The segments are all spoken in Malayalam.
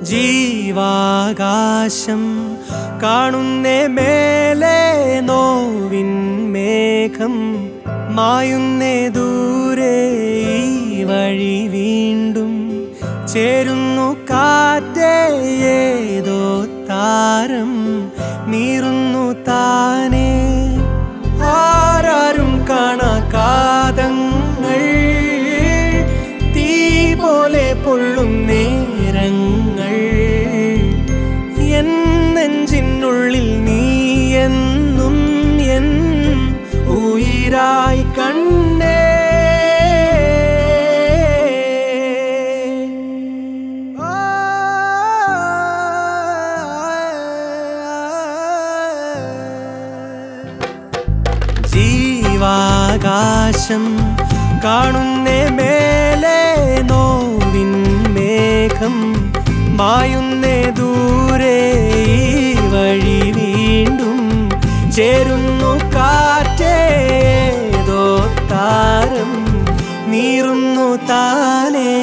ജീവാകാശം കാണുന്നേ മേലെ നോവിൻ മേഘം മായുന്നേ ദൂരെ ഈ വഴി വീണ്ടും ചേരുന്നു കാറ്റേ ഏതോ താരം നീറുന്നു താനേ ആരാരും കാണാകാതങ്ങൾ തീ പോലെ പൊള്ളും നേരങ്ങൾ എൻ നെഞ്ചിനുള്ളിൽ നീ എന്നും എൻ ഉയിരായി കണ്ടേ ജീവാകാശം കാണുന്നേ മേലെ നോവിൻ മേഘം മായുന്നേ ദൂരെ ഈ വഴി വീണ്ടും ചേരുന്നു കാറ്റേതോ താരം നീറുന്നു താനേ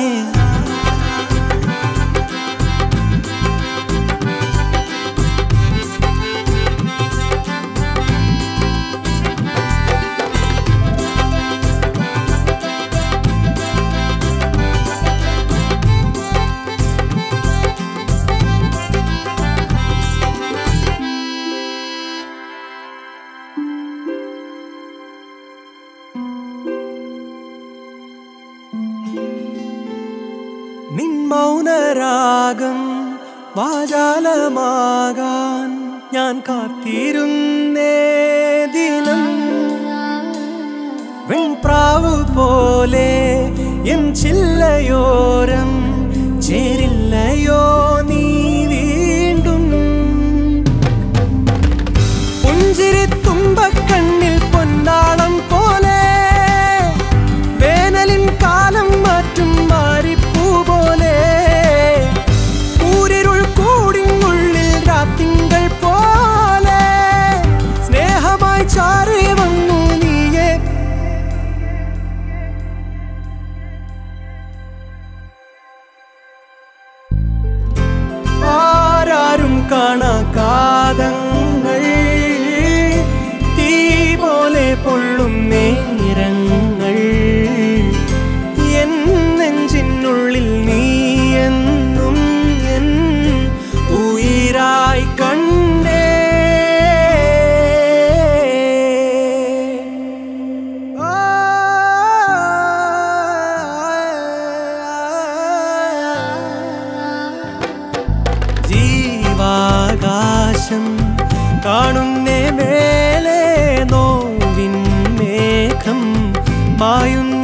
നിൻ മൗനരാഗം വാചാലമാകാൻ ഞാൻ കാത്തിരുന്നേ ദിനം വെൺപ്രാവ് പോലെ എൻ ചില്ലയോരം ചേരില്ലയോ നീ വീണ്ടും പുഞ്ചിരി തുമ്പക്കണ്ണിൽ പൊന്നാളം പോലെ വേനലിൻ കാലം മാറ്റും മാറിപ്പൂ പോലെ ഊരിരുൾ കൂടിനുള്ളിൽ രാത്തിങ്കൾ പോലെ സ്നേഹമായി ചാറി വന്നു നീയെ ആരാരും കാണാകാതങ്ങൾ തീ പോലെ പൊള്ളും നേരങ്ങൾ എൻ നെഞ്ചിനുള്ളിൽ നീ എന്നും എൻ ഉയിരായി കണ്ടേ ജീവാകാശം കാണുന്നേ മേലെ നോവിൻ മേഘം മായുന്ന